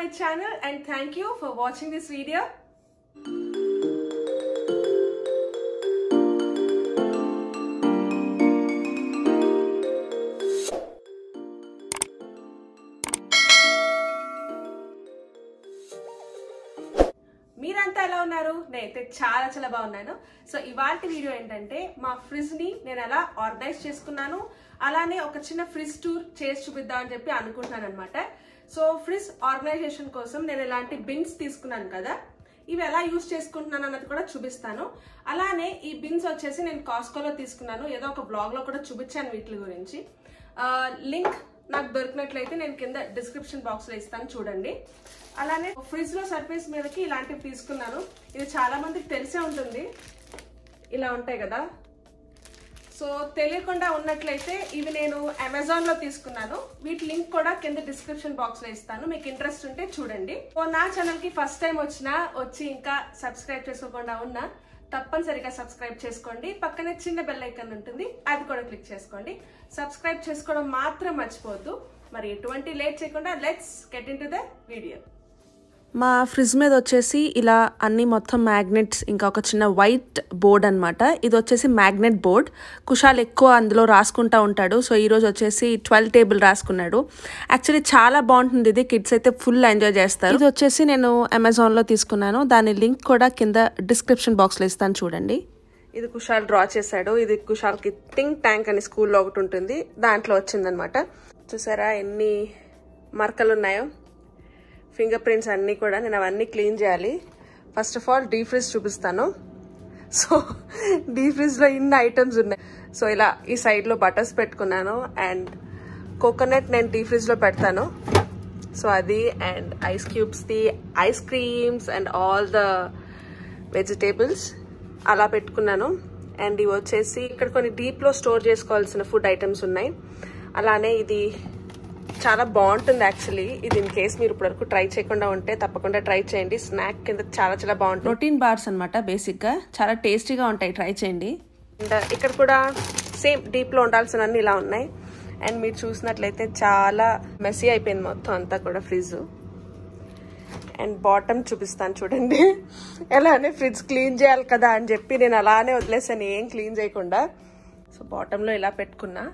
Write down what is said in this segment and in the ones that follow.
my channel and thank you for watching this video. మీరంతా ఎలా ఉన్నారు నేనైతే చాలా చాలా బాగున్నాను సో ఇవాళ వీడియో ఏంటంటే మా ఫ్రిడ్జ్ ని నేను ఎలా ఆర్గనైజ్ చేసుకున్నాను అలానే ఒక చిన్న ఫ్రిడ్జ్ టూర్ చేసి చూపిద్దామని చెప్పి అనుకుంటున్నాను అనమాట సో ఫ్రిడ్జ్ ఆర్గనైజేషన్ కోసం నేను ఇలాంటి బిన్స్ తీసుకున్నాను కదా ఇవి ఎలా యూస్ చేసుకుంటున్నాను అన్నది కూడా చూపిస్తాను అలానే ఈ బిన్స్ వచ్చేసి నేను కాస్కోలో తీసుకున్నాను ఏదో ఒక బ్లాగ్ లో కూడా చూపించాను వీటి గురించి లింక్ నాకు దొరికినట్లయితే నేను కింద డిస్క్రిప్షన్ బాక్స్ లో ఇస్తాను చూడండి అలానే ఫ్రిడ్జ్ లో సర్ఫేస్ మీదకి ఇలాంటివి తీసుకున్నాను ఇది చాలా మందికి తెలిసే ఉంటుంది ఇలా ఉంటాయి కదా సో తెలియకుండా ఉన్నట్లయితే ఇవి నేను అమెజాన్ లో తీసుకున్నాను వీటి లింక్ కూడా కింద డిస్క్రిప్షన్ బాక్స్ లో ఇస్తాను మీకు ఇంట్రెస్ట్ ఉంటే చూడండి సో నా ఛానల్ కి ఫస్ట్ టైం వచ్చినా వచ్చి ఇంకా సబ్స్క్రైబ్ చేసుకోకుండా ఉన్నా తప్పనిసరిగా సబ్స్క్రైబ్ చేసుకోండి పక్కనే చిన్న బెల్ ఐకన్ ఉంటుంది అది కూడా క్లిక్ చేసుకోండి సబ్స్క్రైబ్ చేసుకోవడం మాత్రం మర్చిపోవద్దు మరి ఎటువంటి లేట్ చేయకుండా let's get into the video మా ఫ్రిడ్జ్ మీద వచ్చేసి ఇలా అన్ని మొత్తం మ్యాగ్నెట్స్ ఇంకా ఒక చిన్న వైట్ బోర్డ్ అనమాట ఇది వచ్చేసి మ్యాగ్నెట్ బోర్డ్ కుషాల్ ఎక్కువ అందులో రాసుకుంటా ఉంటాడు సో ఈరోజు వచ్చేసి ట్వెల్వ్ టేబుల్ రాసుకున్నాడు యాక్చువల్లీ చాలా బాగుంటుంది ఇది కిడ్స్ అయితే ఫుల్ ఎంజాయ్ చేస్తారు ఇది వచ్చేసి నేను అమెజాన్లో తీసుకున్నాను దాని లింక్ కూడా కింద డిస్క్రిప్షన్ బాక్స్లో ఇస్తాను చూడండి ఇది కుషాల్ డ్రా చేశాడు ఇది కుషాల్కి థింక్ ట్యాంక్ అని స్కూల్లో ఒకటి ఉంటుంది దాంట్లో వచ్చిందనమాట చూసారా ఎన్ని మరకలు ఉన్నాయో ఫింగర్ ప్రింట్స్ అన్నీ కూడా నేను అవన్నీ క్లీన్ చేయాలి first of all the fridge చూపిస్తాను సో డీ ఫ్రిజ్లో ఇన్ని ఐటమ్స్ ఉన్నాయి సో ఇలా ఈ సైడ్లో బటర్స్ పెట్టుకున్నాను అండ్ కోకోనట్ నేను డీ ఫ్రిజ్లో పెడతాను సో అది అండ్ ఐస్ క్యూబ్స్ది ice creams and all the vegetables అలా పెట్టుకున్నాను అండ్ ఇవి వచ్చేసి ఇక్కడ కొన్ని డీప్లో స్టోర్ చేసుకోవాల్సిన ఫుడ్ ఐటమ్స్ ఉన్నాయి అలానే ఇది చాలా బాగుంటుంది యాక్చువల్లీ ఇది ఇన్ కేస్ మీరు ఇప్పటివరకు ట్రై చేయకుండా ఉంటే తప్పకుండా ట్రై చేయండి స్నాక్ కింద చాలా చాలా బాగుంటుంది ప్రోటీన్ బార్స్ అనమాట బేసిక్గా చాలా టేస్టీగా ఉంటాయి ట్రై చేయండి అండ్ ఇక్కడ కూడా సేమ్ డీప్లో ఉండాల్సినవన్నీ ఇలా ఉన్నాయి అండ్ మీరు చూసినట్లయితే చాలా మెస్సీ అయిపోయింది మొత్తం అంతా కూడా ఫ్రిడ్జ్ అండ్ బాటమ్ చూపిస్తాను చూడండి ఎలానే ఫ్రిడ్జ్ క్లీన్ చేయాలి కదా అని చెప్పి నేను అలానే వదిలేసాను ఏం క్లీన్ చేయకుండా సో బాటంలో ఇలా పెట్టుకున్నా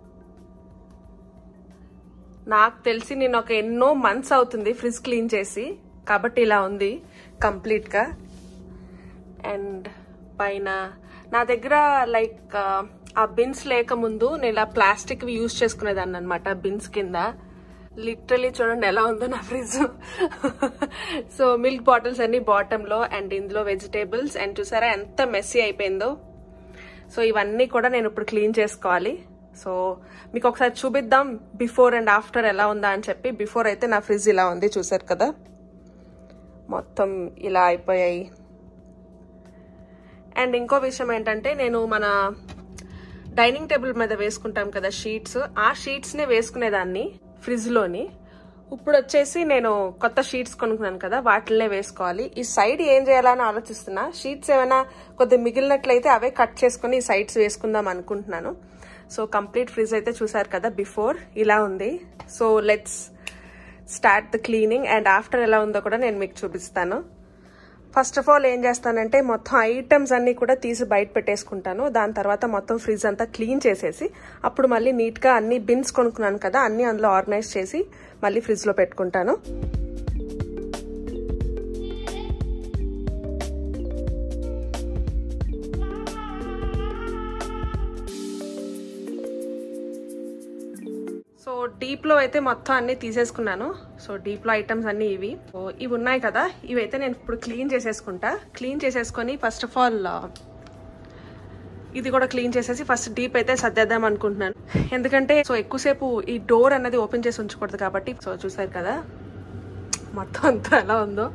నాకు తెలిసి నేను ఒక ఎన్నో మంత్స్ అవుతుంది ఫ్రిడ్జ్ క్లీన్ చేసి కాబట్టి ఇలా ఉంది కంప్లీట్గా అండ్ పైన నా దగ్గర లైక్ ఆ బిన్స్ లేకముందు నేను ఇలా ప్లాస్టిక్ యూజ్ చేసుకునేదాన్ని అనమాట బిన్స్ కింద లిటరలీ చూడండి ఎలా ఉందో నా ఫ్రిడ్జ్ సో మిల్క్ బాటిల్స్ అన్ని బాటంలో అండ్ ఇందులో వెజిటేబుల్స్ అండ్ చూసారా ఎంత మెస్సీ అయిపోయిందో సో ఇవన్నీ కూడా నేను ఇప్పుడు క్లీన్ చేసుకోవాలి సో మీకు ఒకసారి చూపిద్దాం బిఫోర్ అండ్ ఆఫ్టర్ ఎలా ఉందా అని చెప్పి బిఫోర్ అయితే నా ఫ్రిడ్జ్ ఇలా ఉంది చూసారు కదా మొత్తం ఇలా అయిపోయాయి అండ్ ఇంకో విషయం ఏంటంటే నేను మన డైనింగ్ టేబుల్ మీద వేసుకుంటాం కదా షీట్స్ ఆ షీట్స్నే వేసుకునేదాన్ని ఫ్రిడ్జ్లోని ఇప్పుడు వచ్చేసి నేను కొత్త షీట్స్ కొనుక్కున్నాను కదా వాటిల్నే వేసుకోవాలి ఈ సైడ్ ఏం చేయాలని ఆలోచిస్తున్నా షీట్స్ ఏమైనా కొద్దిగా మిగిలినట్లయితే అవే కట్ చేసుకుని ఈ సైడ్స్ వేసుకుందాం అనుకుంటున్నాను సో కంప్లీట్ ఫ్రిడ్జ్ అయితే చూసారు కదా బిఫోర్ ఇలా ఉంది so let's start the cleaning and after ఎలా ఉందో కూడా నేను మీకు చూపిస్తాను ఫస్ట్ ఆఫ్ ఆల్ ఏం చేస్తానంటే మొత్తం ఐటమ్స్ అన్నీ కూడా తీసి బయట పెట్టేసుకుంటాను దాని తర్వాత మొత్తం ఫ్రిడ్జ్ అంతా క్లీన్ చేసేసి అప్పుడు మళ్ళీ నీట్గా అన్ని బిన్స్ కొనుక్కున్నాను కదా అన్ని అందులో ఆర్గనైజ్ చేసి మళ్ళీ ఫ్రిడ్జ్లో పెట్టుకుంటాను సో డీప్లో అయితే మొత్తం అన్ని తీసేసుకున్నాను సో డీప్లో ఐటమ్స్ అన్ని ఇవి సో ఇవి ఉన్నాయి కదా ఇవి అయితే నేను ఇప్పుడు క్లీన్ చేసేసుకుంటా క్లీన్ చేసేసుకొని ఫస్ట్ ఆఫ్ ఆల్ ఇది కూడా క్లీన్ చేసేసి ఫస్ట్ డీప్ అయితే సర్దేద్దాం అనుకుంటున్నాను ఎందుకంటే సో ఎక్కువసేపు ఈ డోర్ అనేది ఓపెన్ చేసి ఉంచకూడదు కాబట్టి సో చూసారు కదా మొత్తం అంతా ఎలా ఉందో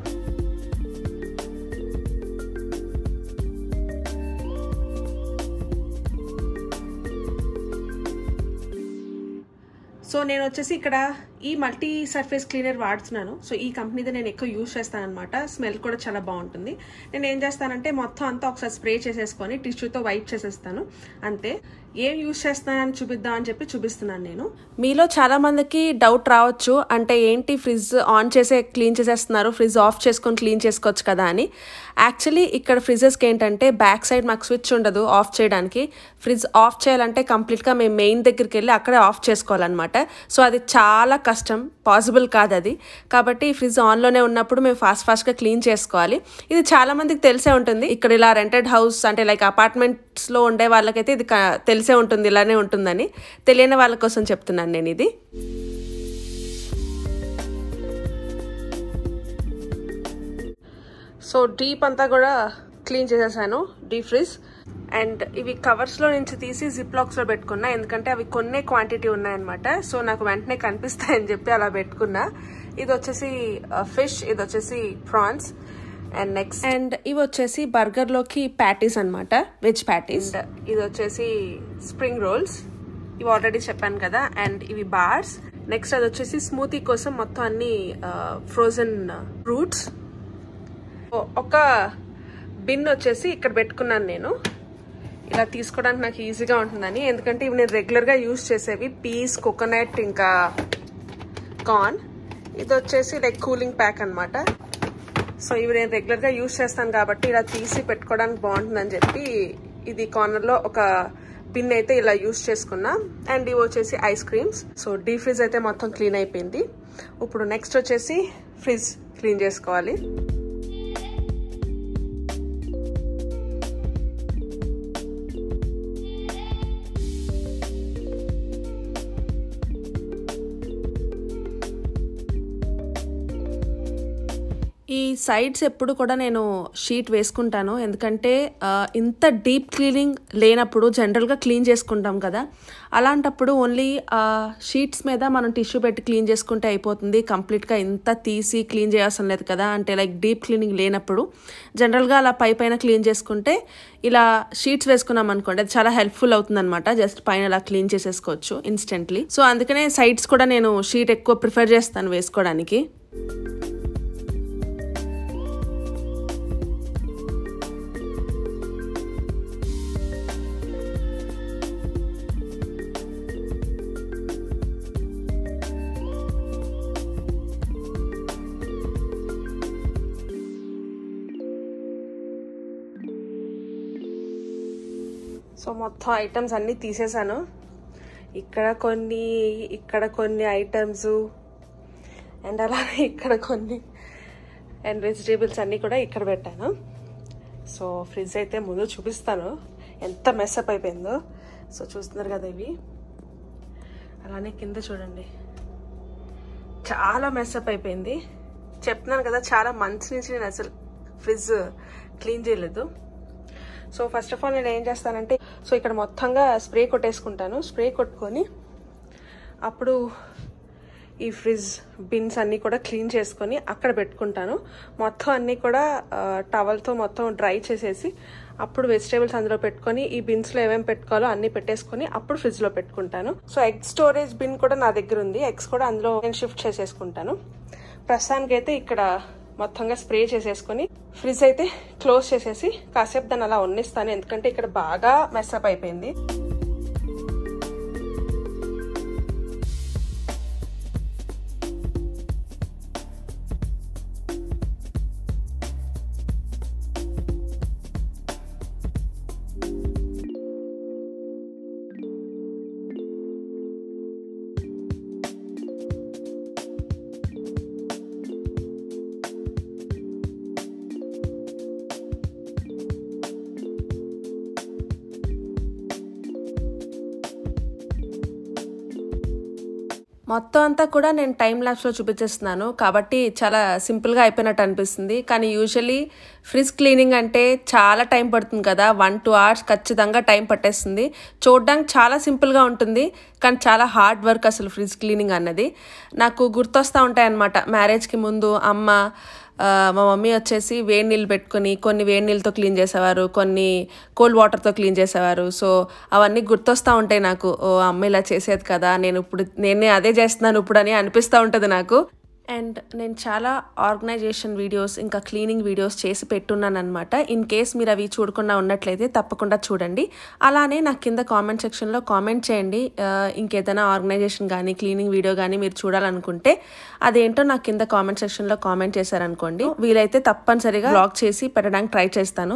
సో నేను వచ్చేసి ఇక్కడ ఈ మల్టీ సర్ఫేస్ క్లీనర్ వాడుతున్నాను సో ఈ కంపెనీది నేను ఎక్కువ యూజ్ చేస్తాను అనమాట స్మెల్ కూడా చాలా బాగుంటుంది నేను ఏం చేస్తానంటే మొత్తం అంతా ఒకసారి స్ప్రే చేసేసుకొని టిష్యూతో వైప్ చేసేస్తాను అంతే ఏం యూస్ చేస్తున్నానని చూపిద్దాం అని చెప్పి చూపిస్తున్నాను నేను మీలో చాలా మందికి డౌట్ రావచ్చు అంటే ఏంటి ఫ్రిడ్జ్ ఆన్ చేసే క్లీన్ చేసేస్తున్నారు ఫ్రిడ్జ్ ఆఫ్ చేసుకొని క్లీన్ చేసుకోవచ్చు కదా అని యాక్చువల్లీ ఇక్కడ ఫ్రిడ్జెస్కి ఏంటంటే బ్యాక్ సైడ్ మాకు స్విచ్ ఉండదు ఆఫ్ చేయడానికి ఫ్రిడ్జ్ ఆఫ్ చేయాలంటే కంప్లీట్గా మేము మెయిన్ దగ్గరికి వెళ్ళి అక్కడే ఆఫ్ చేసుకోవాలన్నమాట సో అది చాలా కష్టం పాసిబుల్ కాదు అది కాబట్టి ఈ ఫ్రిడ్జ్ ఆన్లోనే ఉన్నప్పుడు మేము ఫాస్ట్ ఫాస్ట్గా క్లీన్ చేసుకోవాలి ఇది చాలా మందికి తెలిసే ఉంటుంది ఇక్కడ ఇలా రెంటెడ్ హౌస్ అంటే లైక్ అపార్ట్మెంట్స్లో ఉండే వాళ్ళకైతే ఇది క- తెలిసే ఉంటుంది ఇలానే ఉంటుందని తెలియని వాళ్ళ కోసం చెప్తున్నాను నేను ఇది సో డీప్ అంతా కూడా క్లీన్ చేసేసాను డీప్ ఫ్రిజ్ అండ్ ఇవి కవర్స్లో నుంచి తీసి జిప్ లాక్స్లో పెట్టుకున్నా ఎందుకంటే అవి కొన్నే క్వాంటిటీ ఉన్నాయన్నమాట సో నాకు వెంటనే కనిపిస్తాయని చెప్పి అలా పెట్టుకున్నా ఇది వచ్చేసి ఫిష్ ఇది వచ్చేసి ప్రాన్స్ అండ్ నెక్స్ట్ అండ్ ఇవి వచ్చేసి బర్గర్లోకి ప్యాటీస్ అనమాట వెజ్ ప్యాటీస్ ఇది వచ్చేసి స్ప్రింగ్ రోల్స్ ఇవి ఆల్రెడీ చెప్పాను కదా అండ్ ఇవి బార్స్ నెక్స్ట్ అది వచ్చేసి స్మూతీ కోసం మొత్తం అన్ని ఫ్రోజన్ ఫ్రూట్స్ ఒక బిన్ వచ్చేసి ఇక్కడ పెట్టుకున్నాను నేను ఇలా తీసుకోవడానికి నాకు ఈజీగా ఉంటుందని ఎందుకంటే ఇవి నేను రెగ్యులర్గా యూజ్ చేసేవి పీస్ కోకోనట్ ఇంకా కార్న్ ఇది వచ్చేసి లైక్ కూలింగ్ ప్యాక్ అన్నమాట సో ఇవి నేను రెగ్యులర్గా యూజ్ చేస్తాను కాబట్టి ఇలా తీసి పెట్టుకోవడానికి బాగుంటుందని చెప్పి ఇది కార్నర్లో ఒక పిన్ అయితే ఇలా యూజ్ చేసుకున్నా అండ్ ఇవి వచ్చేసి ice creams so the fridge అయితే మొత్తం క్లీన్ అయిపోయింది ఇప్పుడు నెక్స్ట్ వచ్చేసి ఫ్రిజ్ క్లీన్ చేసుకోవాలి ఈ సైడ్స్ ఎప్పుడు కూడా నేను షీట్ వేసుకుంటాను ఎందుకంటే ఆ, ఇంత డీప్ క్లీనింగ్ లేనప్పుడు జనరల్గా క్లీన్ చేసుకుంటాం కదా అలాంటప్పుడు ఓన్లీ షీట్స్ మీద మనం టిష్యూ పెట్టి క్లీన్ చేసుకుంటే అయిపోతుంది కంప్లీట్గా ఇంత తీసి క్లీన్ చేయాల్సిన లేదు కదా అంటే లైక్ డీప్ క్లీనింగ్ లేనప్పుడు జనరల్గా అలా పై పైన క్లీన్ చేసుకుంటే ఇలా షీట్స్ వేసుకున్నాం అనుకోండి అది చాలా హెల్ప్ఫుల్ అవుతుంది అనమాట జస్ట్ పైన అలా క్లీన్ చేసేసుకోవచ్చు ఇన్స్టెంట్లీ సో అందుకనే సైడ్స్ కూడా నేను షీట్ ఎక్కువ ప్రిఫర్ చేస్తాను వేసుకోవడానికి సో మొత్తం ఐటమ్స్ అన్నీ తీసేసాను ఇక్కడ కొన్ని ఇక్కడ కొన్ని ఐటమ్స్ అండ్ అలానే ఇక్కడ కొన్ని అండ్ వెజిటేబుల్స్ అన్నీ కూడా ఇక్కడ పెట్టాను సో ఫ్రిడ్జ్ అయితే ముందు చూపిస్తాను ఎంత మెస్అప్ అయిపోయిందో సో చూస్తున్నారు కదా ఇవి అలానే కింద చూడండి చాలా మెస్అప్ అయిపోయింది చెప్తున్నాను కదా చాలా మంత్స్ నుంచి నేను అసలు ఫ్రిడ్జ్ క్లీన్ చేయలేదు సో ఫస్ట్ ఆఫ్ ఆల్ నేను ఏం చేస్తానంటే సో ఇక్కడ మొత్తంగా స్ప్రే కొట్టేసుకుంటాను స్ప్రే కొట్టుకొని అప్పుడు ఈ ఫ్రిడ్జ్ బిన్స్ అన్నీ కూడా క్లీన్ చేసుకొని అక్కడ పెట్టుకుంటాను మొత్తం అన్నీ కూడా టవల్తో మొత్తం డ్రై చేసేసి అప్పుడు వెజిటేబుల్స్ అందులో పెట్టుకొని ఈ బిన్స్లో ఏమేమి పెట్టుకోవాలో అన్నీ పెట్టేసుకొని అప్పుడు ఫ్రిడ్జ్లో పెట్టుకుంటాను సో ఎగ్ స్టోరేజ్ బిన్ కూడా నా దగ్గర ఉంది ఎగ్స్ కూడా అందులో నేను షిఫ్ట్ చేసేసుకుంటాను ప్రస్తుతానికైతే ఇక్కడ మొత్తంగా స్ప్రే చేసేసుకొని ఫ్రిడ్జ్ అయితే క్లోజ్ చేసేసి కాసేపు దాన్ని అలా ఉన్నిస్తాను ఎందుకంటే ఇక్కడ బాగా మెస్అప్ అయిపోయింది మొత్తం అంతా కూడా నేను టైం ల్యాబ్స్లో చూపించేస్తున్నాను కాబట్టి చాలా సింపుల్గా అయిపోయినట్టు అనిపిస్తుంది కానీ యూజువలీ ఫ్రిడ్జ్ క్లీనింగ్ అంటే చాలా టైం పడుతుంది కదా వన్ టూ అవర్స్ ఖచ్చితంగా టైం పట్టేస్తుంది చూడడానికి చాలా సింపుల్గా ఉంటుంది కానీ చాలా హార్డ్ వర్క్ అసలు ఫ్రిడ్జ్ క్లీనింగ్ అన్నది నాకు గుర్తొస్తూ ఉంటాయి అన్నమాట మ్యారేజ్కి ముందు అమ్మ ఆ, మా మమ్మీ వచ్చేసి వేడి నీళ్ళు పెట్టుకొని కొన్ని వేడి నీళ్ళతో క్లీన్ చేసేవారు కొన్ని కోల్డ్ వాటర్తో క్లీన్ చేసేవారు సో అవన్నీ గుర్తొస్తూ ఉంటాయి నాకు ఓ అమ్మ ఇలా చేసేది కదా నేను ఇప్పుడు నేనే అదే చేస్తున్నాను ఇప్పుడు అని అనిపిస్తూ ఉంటుంది నాకు అండ్ నేను చాలా ఆర్గనైజేషన్ వీడియోస్ ఇంకా క్లీనింగ్ వీడియోస్ చేసి పెట్టున్నాను అనమాట ఇన్ కేస్ మీరు అవి చూడకుండా ఉన్నట్లయితే తప్పకుండా చూడండి అలానే నాకు కింద కామెంట్ సెక్షన్లో కామెంట్ చేయండి ఆ, ఇంకేదైనా ఆర్గనైజేషన్ కానీ క్లీనింగ్ వీడియో కానీ మీరు చూడాలనుకుంటే అదేంటో నాకు కింద కామెంట్ సెక్షన్లో కామెంట్ చేశారనుకోండి వీలైతే తప్పనిసరిగా బ్లాగ్ చేసి పెట్టడానికి ట్రై చేస్తాను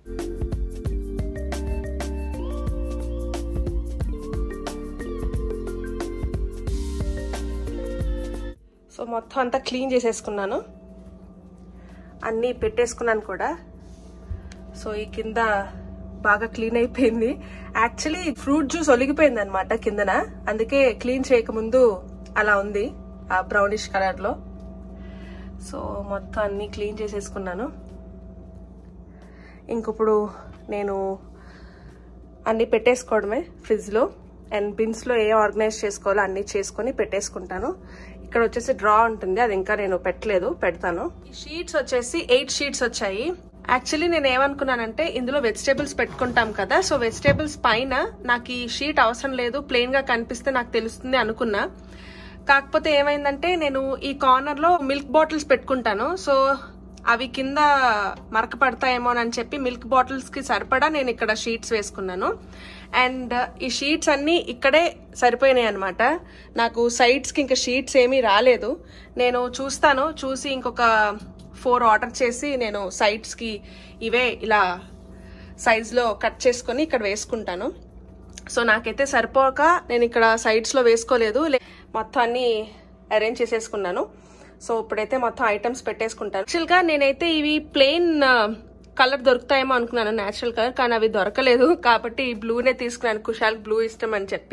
సో మొత్తం అంతా క్లీన్ చేసేసుకున్నాను అన్నీ పెట్టేసుకున్నాను కూడా సో ఈ కింద బాగా క్లీన్ అయిపోయింది యాక్చువల్లీ ఫ్రూట్ జ్యూస్ ఒలిగిపోయింది అనమాట కిందన అందుకే క్లీన్ చేయకముందు అలా ఉంది ఆ బ్రౌనిష్ కలర్ లో సో మొత్తం అన్ని క్లీన్ చేసేసుకున్నాను ఇంకప్పుడు నేను అన్ని పెట్టేసుకోవడమే ఫ్రిడ్జ్లో అండ్ బిన్స్లో ఏ ఆర్గనైజ్ చేసుకోవాలో అన్ని చేసుకొని పెట్టేసుకుంటాను ఇక్కడ వచ్చేసి డ్రా ఉంటుంది అది ఇంకా నేను పెట్టలేదు పెడతాను ఈ షీట్స్ వచ్చేసి ఎయిట్ షీట్స్ వచ్చాయి యాక్చువల్లీ నేను ఏమనుకున్నానంటే ఇందులో వెజిటేబుల్స్ పెట్టుకుంటాం కదా సో వెజిటేబుల్స్ పైన నాకు ఈ షీట్ అవసరం లేదు ప్లెయిన్ గా కనిపిస్తే నాకు తెలుస్తుంది అనుకున్నా కాకపోతే ఏమైందంటే నేను ఈ కార్నర్ లో మిల్క్ బాటిల్స్ పెట్టుకుంటాను సో అవి కింద మరక పడతాయేమో అని చెప్పి మిల్క్ బాటిల్స్ కి సరిపడా నేను ఇక్కడ షీట్స్ వేసుకున్నాను అండ్ ఈ షీట్స్ అన్ని ఇక్కడే సరిపోయినాయి అనమాట నాకు సైడ్స్ కి ఇంకా షీట్స్ ఏమీ రాలేదు నేను చూస్తాను చూసి ఇంకొక ఫోర్ ఆర్డర్ చేసి నేను సైడ్స్ కి ఇవే ఇలా సైజ్ లో కట్ చేసుకొని ఇక్కడ వేసుకుంటాను సో నాకైతే సరిపోక నేను ఇక్కడ సైడ్స్ లో వేసుకోలేదు లే- మొత్తం అన్ని అరేంజ్ చేసేసుకున్నాను సో ఇప్పుడైతే మొత్తం ఐటమ్స్ పెట్టేసుకుంటాను యాక్చువల్ గా నేనైతే ఇవి ప్లెయిన్ కలర్ దొరుకుతాయేమో అనుకున్నాను నేచురల్ కలర్ కానీ అవి దొరకలేదు కాబట్టి ఈ బ్లూనే తీసుకున్నాను కుషాల్ బ్లూ ఇష్టం అని చెప్పి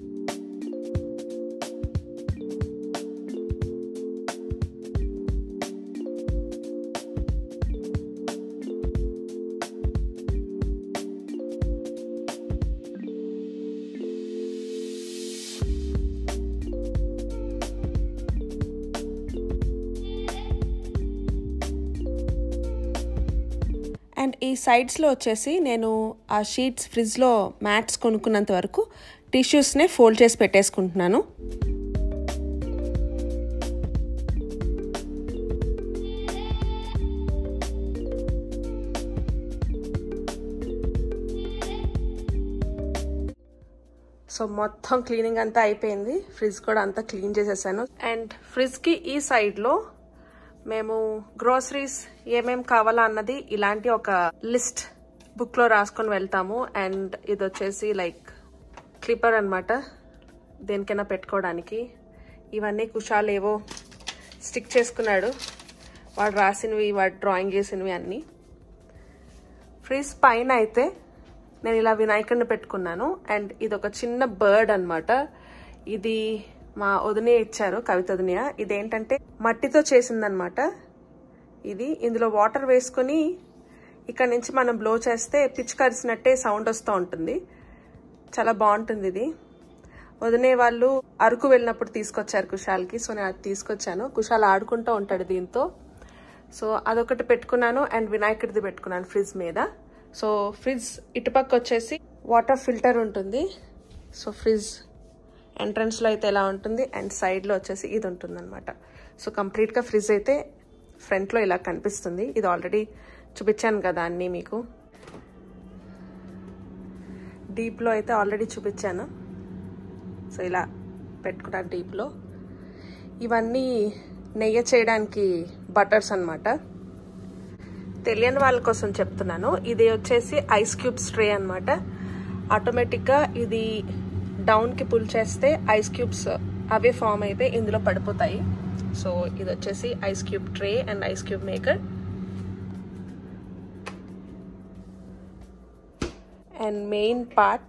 అండ్ ఈ సైడ్స్లో వచ్చేసి నేను ఆ షీట్స్ ఫ్రిడ్జ్లో మ్యాట్స్ కొనుక్కున్నంత వరకు టిష్యూస్నే ఫోల్డ్ చేసి పెట్టేసుకుంటున్నాను సో మొత్తం క్లీనింగ్ అంతా అయిపోయింది ఫ్రిడ్జ్ కూడా అంతా క్లీన్ చేసేసాను అండ్ ఫ్రిడ్జ్ కి ఈ సైడ్ లో మేము గ్రోసరీస్ ఏమేం కావాలా అన్నది ఇలాంటి ఒక లిస్ట్ బుక్ లో రాసుకొని వెళ్తాము అండ్ ఇది వచ్చేసి లైక్ క్లిప్పర్ అన్నమాట దేనికైనా పెట్టుకోవడానికి ఇవన్నీ కుషాలు ఏవో స్టిక్ చేసుకున్నాడు వాడు రాసినవి వాడు డ్రాయింగ్ చేసినవి అన్నీ ఫ్రిజ్ పైన అయితే నేను ఇలా వినాయకుడిని పెట్టుకున్నాను అండ్ ఇది ఒక చిన్న బర్డ్ అన్నమాట ఇది మా వదినే ఇచ్చారు కవిత వదినయ ఇదేంటంటే మట్టితో చేసిందనమాట ఇది ఇందులో వాటర్ వేసుకొని ఇక్కడ నుంచి మనం బ్లో చేస్తే పిచ్చుకరిసినట్టే సౌండ్ వస్తూ ఉంటుంది చాలా బాగుంటుంది ఇది వదినే వాళ్ళు అరకు వెళ్ళినప్పుడు తీసుకొచ్చారు కుషాల్కి సో నేను అది తీసుకొచ్చాను కుషాల్ ఆడుకుంటూ ఉంటాడు దీంతో సో అదొకటి పెట్టుకున్నాను అండ్ వినాయకుడిది పెట్టుకున్నాను ఫ్రిడ్జ్ మీద సో ఫ్రిడ్జ్ ఇటుపక్క వచ్చేసి వాటర్ ఫిల్టర్ ఉంటుంది సో ఫ్రిడ్జ్ ఎంట్రన్స్లో అయితే ఎలా ఉంటుంది అండ్ సైడ్లో వచ్చేసి ఇది ఉంటుంది అనమాట సో కంప్లీట్గా ఫ్రిడ్జ్ అయితే ఫ్రంట్లో ఇలా కనిపిస్తుంది ఇది ఆల్రెడీ చూపించాను కదా అన్నీ మీకు డీప్లో అయితే ఆల్రెడీ చూపించాను సో ఇలా పెట్టుకున్నాను డీప్లో ఇవన్నీ నెయ్యి చేయడానికి బటర్స్ అన్నమాట తెలియని వాళ్ళ కోసం చెప్తున్నాను ఇది వచ్చేసి ఐస్ క్యూబ్స్ ట్రే అనమాట ఆటోమేటిక్గా ఇది డౌన్కి పుల్ చేస్తే ఐస్ క్యూబ్స్ అవే ఫామ్ అయితే ఇందులో పడిపోతాయి సో ఇది వచ్చేసి ice cube tray and ice cube maker and main part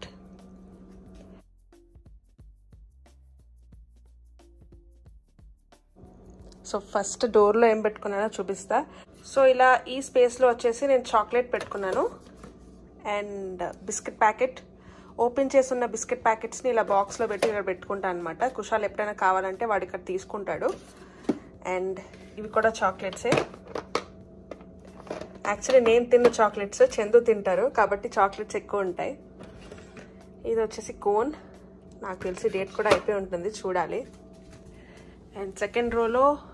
so first డోర్లో ఏం పెట్టుకున్నానో చూపిస్తా సో ఇలా ఈ స్పేస్లో వచ్చేసి నేను చాక్లెట్ పెట్టుకున్నాను అండ్ బిస్కెట్ ప్యాకెట్ ఓపెన్ చేస్తున్న బిస్కెట్ ప్యాకెట్స్ని ఇలా బాక్స్లో పెట్టి ఇక్కడ పెట్టుకుంటాను అనమాట కుషాల్ ఎప్పుడైనా కావాలంటే వాడు ఇక్కడ తీసుకుంటాడు అండ్ ఇవి కూడా చాక్లెట్సే యాక్చువల్లీ నేను తిన్న చాక్లెట్స్ చందు తింటారు కాబట్టి చాక్లెట్స్ ఎక్కువ ఉంటాయి ఇది వచ్చేసి కోన్ నాకు తెలిసి డేట్ కూడా అయిపోయి ఉంటుంది చూడాలి అండ్ సెకండ్ రోలో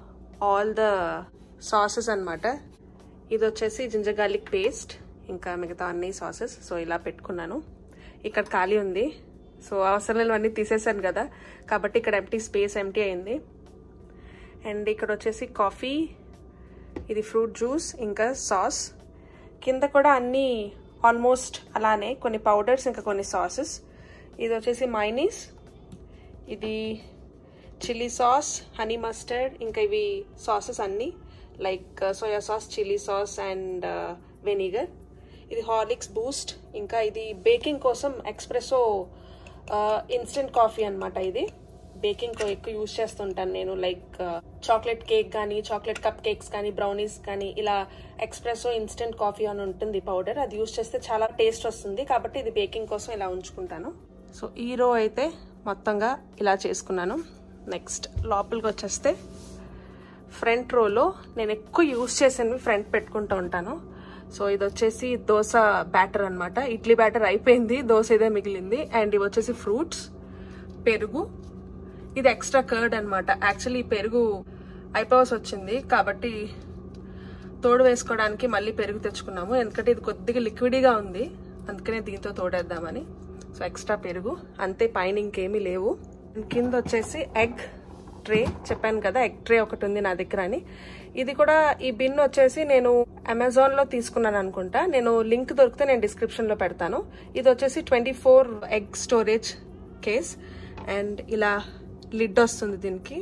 ఆల్ ద సాసెస్ అన్నమాట ఇది వచ్చేసి జింజర్ గార్లిక్ పేస్ట్ ఇంకా మిగతా అన్ని సాసెస్ సో ఇలా పెట్టుకున్నాను ఇక్కడ ఖాళీ ఉంది సో అవసరం లేనివన్నీ తీసేసాను కదా కాబట్టి ఇక్కడ ఎంటీ స్పేస్ ఎంటీ అయింది అండ్ ఇక్కడ వచ్చేసి కాఫీ ఇది ఫ్రూట్ జ్యూస్ ఇంకా సాస్ కింద కూడా అన్నీ ఆల్మోస్ట్ అలానే కొన్ని పౌడర్స్ ఇంకా కొన్ని సాసెస్ ఇది వచ్చేసి మైనీస్ ఇది చిల్లీ సాస్ హనీ మస్టర్డ్ ఇంకా ఇవి సాసెస్ అన్నీ like soya sauce chilli sauce and vinegar ఇది హార్లిక్స్ బూస్ట్ ఇంకా ఇది బేకింగ్ కోసం ఎక్స్ప్రెసో ఇన్స్టెంట్ కాఫీ అనమాట ఇది బేకింగ్ ఎక్కువ యూజ్ చేస్తుంటాను నేను లైక్ చాక్లెట్ కేక్ కానీ చాక్లెట్ కప్ కేక్స్ కానీ బ్రౌనీస్ కానీ ఇలా ఎక్స్ప్రెసో ఇన్స్టెంట్ కాఫీ అని ఉంటుంది పౌడర్ అది యూజ్ చేస్తే చాలా టేస్ట్ వస్తుంది కాబట్టి ఇది బేకింగ్ కోసం ఇలా ఉంచుకుంటాను సో ఈ రో అయితే మొత్తంగా ఇలా చేసుకున్నాను నెక్స్ట్ లోపలికి వచ్చేస్తే ఫ్రంట్ రోలో నేను ఎక్కువ యూజ్ చేసినవి ఫ్రంట్ పెట్టుకుంటూ ఉంటాను సో ఇది వచ్చేసి దోశ బ్యాటర్ అనమాట ఇడ్లీ బ్యాటర్ అయిపోయింది దోశ ఇదే మిగిలింది అండ్ ఇవి వచ్చేసి ఫ్రూట్స్ పెరుగు ఇది ఎక్స్ట్రా కర్డ్ అనమాట యాక్చువల్లీ ఈ పెరుగు అయిపోవాల్సి వచ్చింది కాబట్టి తోడు వేసుకోవడానికి మళ్ళీ పెరుగు తెచ్చుకున్నాము ఎందుకంటే ఇది కొద్దిగా లిక్విడ్గా ఉంది అందుకనే దీంతో తోడేద్దామని సో ఎక్స్ట్రా పెరుగు అంతే పైన ఇంకేమీ లేవు కింద వచ్చేసి ఎగ్ ట్రే చెప్పాను కదా ఎగ్ ట్రే ఒకటి ఉంది నా దగ్గర అని ఇది కూడా ఈ బిన్ వచ్చేసి నేను అమెజాన్ లో తీసుకున్నాను అనుకుంటా నేను లింక్ దొరికితే నేను డిస్క్రిప్షన్ లో పెడతాను ఇది వచ్చేసి twenty four egg storage case and ఇలా లిడ్ వస్తుంది దీనికి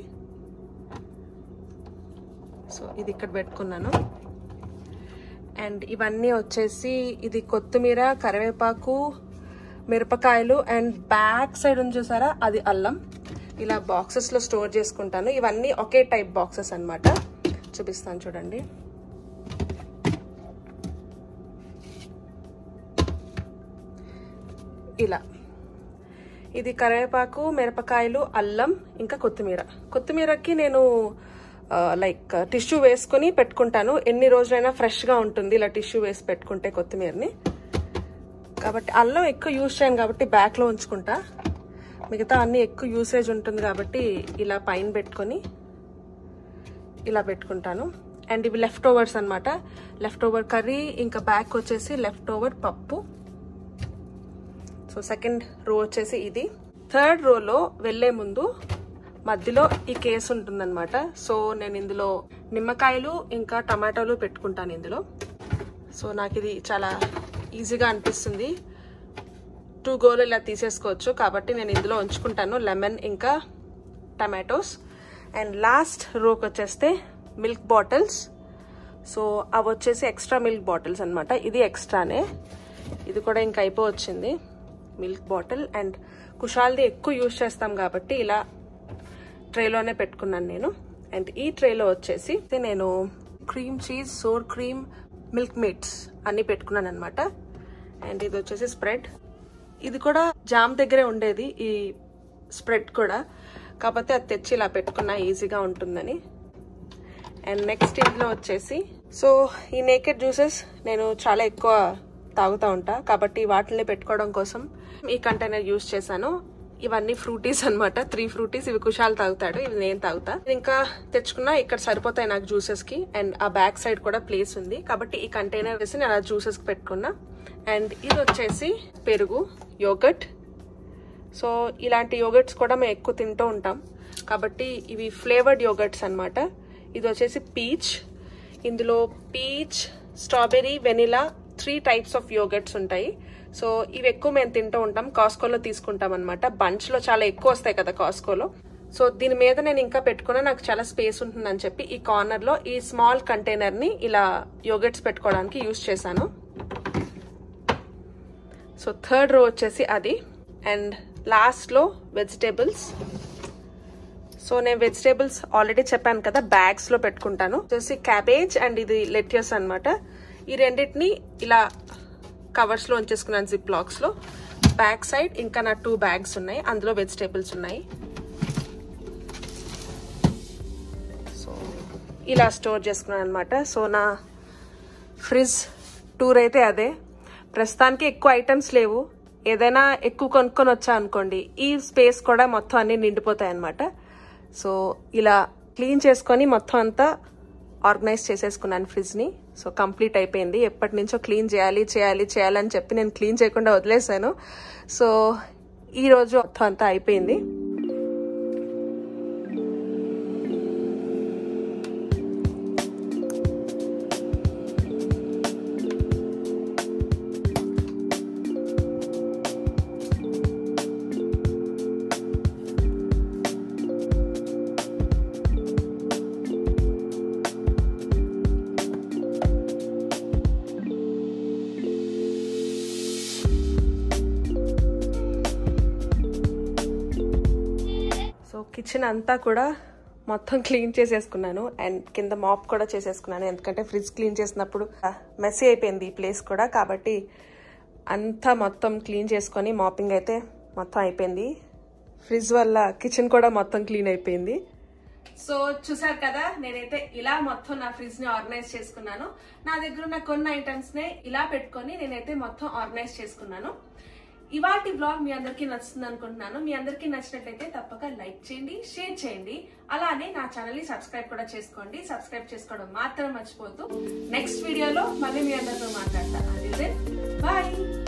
సో ఇది ఇక్కడ పెట్టుకున్నాను అండ్ ఇవన్నీ వచ్చేసి ఇది కొత్తిమీర కరివేపాకు మిరపకాయలు అండ్ బ్యాక్ సైడ్ ఉంది చూసారా అది అల్లం ఇలా బాక్సెస్లో స్టోర్ చేసుకుంటాను ఇవన్నీ ఒకే టైప్ బాక్సెస్ అనమాట చూపిస్తాను చూడండి ఇలా ఇది కరివేపాకు మిరపకాయలు అల్లం ఇంకా కొత్తిమీర కొత్తిమీరకి నేను లైక్ టిష్యూ వేసుకుని పెట్టుకుంటాను ఎన్ని రోజులైనా ఫ్రెష్గా ఉంటుంది ఇలా టిష్యూ వేసి పెట్టుకుంటే కొత్తిమీరని కాబట్టి అల్లం ఎక్కువ యూజ్ చేయను కాబట్టి బ్యాక్లో ఉంచుకుంటా మిగతా అన్ని ఎక్కువ యూసేజ్ ఉంటుంది కాబట్టి ఇలా పైన పెట్టుకొని ఇలా పెట్టుకుంటాను అండ్ ఇవి లెఫ్ట్ ఓవర్స్ అనమాట లెఫ్ట్ ఓవర్ కర్రీ ఇంకా బ్యాక్ వచ్చేసి లెఫ్ట్ ఓవర్ పప్పు సో సెకండ్ రో వచ్చేసి ఇది థర్డ్ రోలో వెళ్లే ముందు మధ్యలో ఈ కేసు ఉంటుందన్నమాట సో నేను ఇందులో నిమ్మకాయలు ఇంకా టమాటాలు పెట్టుకుంటాను ఇందులో సో నాకు ఇది చాలా ఈజీగా అనిపిస్తుంది టూ గోలు ఇలా తీసేసుకోవచ్చు కాబట్టి నేను ఇందులో ఉంచుకుంటాను లెమన్ ఇంకా టమాటోస్ అండ్ లాస్ట్ రోకి వచ్చేస్తే మిల్క్ బాటిల్స్ సో అవి వచ్చేసి ఎక్స్ట్రా మిల్క్ బాటిల్స్ అనమాట ఇది ఎక్స్ట్రానే ఇది కూడా ఇంకా అయిపోవచ్చింది మిల్క్ బాటిల్ అండ్ కుషాల్ది ఎక్కువ యూజ్ చేస్తాం కాబట్టి ఇలా ట్రేలోనే పెట్టుకున్నాను నేను అండ్ ఈ ట్రేలో వచ్చేసి నేను cream cheese sour cream milk meats అన్ని పెట్టుకున్నాను అనమాట అండ్ ఇది వచ్చేసి స్ప్రెడ్ ఇది కూడా జామ్ దగ్గరే ఉండేది ఈ స్ప్రెడ్ కూడా కాకపోతే అది తెచ్చి ఇలా పెట్టుకున్నా ఈజీగా ఉంటుందని అండ్ నెక్స్ట్ ఇందులో వచ్చేసి సో ఈ నేకెడ్ జ్యూసెస్ నేను చాలా ఎక్కువ తాగుతూ ఉంటా కాబట్టి వాటిని పెట్టుకోవడం కోసం ఈ కంటైనర్ యూస్ చేశాను ఇవన్నీ ఫ్రూటీస్ అనమాట త్రీ ఫ్రూటీస్ ఇవి కుషాలు తాగుతాడు ఇవి నేను తాగుతా ఇంకా తెచ్చుకున్నా ఇక్కడ సరిపోతాయి నాకు జ్యూసెస్ కి అండ్ ఆ బ్యాక్ సైడ్ కూడా ప్లేస్ ఉంది కాబట్టి ఈ కంటైనర్ వేసి నేను ఆ జ్యూసెస్ కి పెట్టుకున్నా అండ్ ఇది వచ్చేసి పెరుగు యోగట్ సో ఇలాంటి యోగట్స్ కూడా మేము ఎక్కువ తింటూ ఉంటాం కాబట్టి ఇవి ఫ్లేవర్డ్ యోగట్స్ అనమాట ఇది వచ్చేసి పీచ్ ఇందులో peach strawberry vanilla three types of yogurts ఉంటాయి సో ఇవి ఎక్కువ మేము తింటూ ఉంటాం కాస్కోలో తీసుకుంటాం అనమాట బంచ్లో చాలా ఎక్కువ వస్తాయి కదా కాస్కోలో సో దీని మీద నేను ఇంకా పెట్టుకున్నా నాకు చాలా స్పేస్ ఉంటుందని చెప్పి ఈ కార్నర్లో ఈ స్మాల్ కంటైనర్ని ఇలా యోగట్స్ పెట్టుకోవడానికి యూస్ చేశాను సో థర్డ్ రో వచ్చేసి అది అండ్ లాస్ట్లో వెజిటేబుల్స్ సో నేను వెజిటేబుల్స్ ఆల్రెడీ చెప్పాను కదా బ్యాగ్స్లో పెట్టుకుంటాను వచ్చేసి క్యాబేజ్ అండ్ ఇది లెట్యస్ అనమాట ఈ రెండింటిని ఇలా కవర్స్లో ఉంచేసుకున్నాను జిప్ లాక్స్లో బ్యాక్ సైడ్ ఇంకా నా టూ బ్యాగ్స్ ఉన్నాయి అందులో వెజిటేబుల్స్ ఉన్నాయి సో ఇలా స్టోర్ చేసుకున్నాను అనమాట సో నా ఫ్రిడ్జ్ టూర్ అయితే అదే ప్రస్తుతానికి ఎక్కువ ఐటమ్స్ లేవు ఏదైనా ఎక్కువ కొనుక్కొని వచ్చా అనుకోండి ఈ స్పేస్ కూడా మొత్తం అన్ని నిండిపోతాయి అనమాట సో ఇలా క్లీన్ చేసుకొని మొత్తం అంతా ఆర్గనైజ్ చేసేసుకున్నాను ఫ్రిడ్జ్ని సో కంప్లీట్ అయిపోయింది ఎప్పటి నుంచో క్లీన్ చేయాలి చేయాలి చేయాలని చెప్పి నేను క్లీన్ చేయకుండా వదిలేసాను సో ఈరోజు మొత్తం అంతా అయిపోయింది సో కిచెన్ అంతా కూడా మొత్తం క్లీన్ చేసేసుకున్నాను అండ్ కింద మాప్ కూడా చేసేసుకున్నాను ఎందుకంటే ఫ్రిడ్జ్ క్లీన్ చేసినప్పుడు మెస్సీ అయిపోయింది ఈ ప్లేస్ కూడా కాబట్టి అంతా మొత్తం క్లీన్ చేసుకొని మాపింగ్ అయితే మొత్తం అయిపోయింది ఫ్రిడ్జ్ వల్ల కిచెన్ కూడా మొత్తం క్లీన్ అయిపోయింది సో చూసారు కదా నేనైతే ఇలా మొత్తం నా ఫ్రిడ్జ్ ని ఆర్గనైజ్ చేసుకున్నాను నా దగ్గర ఉన్న కొన్ని ఐటమ్స్ నే ఇలా పెట్టుకొని నేనైతే మొత్తం ఆర్గనైజ్ చేసుకున్నాను ఇవాటి బ్లాగ్ మీ అందరికీ నచ్చుతుంది అనుకుంటున్నాను మీ అందరికీ నచ్చినట్లయితే తప్పక లైక్ చేయండి షేర్ చేయండి అలానే నా ఛానల్ ని సబ్స్క్రైబ్ కూడా చేసుకోండి సబ్స్క్రైబ్ చేసుకోవడం మాత్రం మర్చిపోతూ నెక్స్ట్ వీడియోలో మళ్ళీ మీ అందరితో మాట్లాడతా అది బాయ్